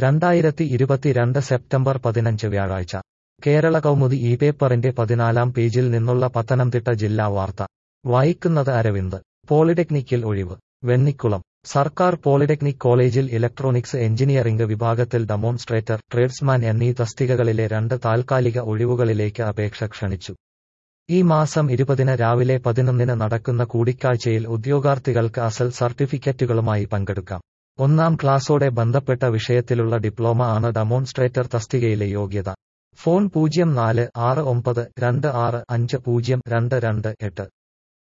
രണ്ടായിരത്തി ഇരുപത്തിരണ്ട് സെപ്റ്റംബർ പതിനഞ്ച് വ്യാഴാഴ്ച കേരള കൗമുദി ഈ പേപ്പറിന്റെ പതിനാലാം പേജിൽ നിന്നുള്ള പത്തനംതിട്ട ജില്ലാ വാർത്ത വായിക്കുന്നത് അരവിന്ദ് പോളിടെക്നിക്കിൽ ഒഴിവ് വെണ്ണിക്കുളം സർക്കാർ പോളിടെക്നിക് കോളേജിൽ ഇലക്ട്രോണിക്സ് എഞ്ചിനീയറിംഗ് വിഭാഗത്തിൽ ഡെമോൺസ്ട്രേറ്റർ ട്രേഡ്സ്മാൻ എന്നീ തസ്തികകളിലെ രണ്ട് താൽക്കാലിക ഒഴിവുകളിലേക്ക് അപേക്ഷ ക്ഷണിച്ചു ഈ മാസം ഇരുപതിന് രാവിലെ പതിനൊന്നിന് നടക്കുന്ന കൂടിക്കാഴ്ചയിൽ ഉദ്യോഗാർത്ഥികൾക്ക് അസൽ സർട്ടിഫിക്കറ്റുകളുമായി പങ്കെടുക്കാം ഒന്നാം ക്ലാസോടെ ബന്ധപ്പെട്ട വിഷയത്തിലുള്ള ഡിപ്ലോമ ആണ് ഡെമോൺസ്ട്രേറ്റർ തസ്തികയിലെ യോഗ്യത ഫോൺ പൂജ്യം നാല് ആറ് ഒമ്പത് രണ്ട് ആറ് അഞ്ച് പൂജ്യം രണ്ട് രണ്ട് എട്ട്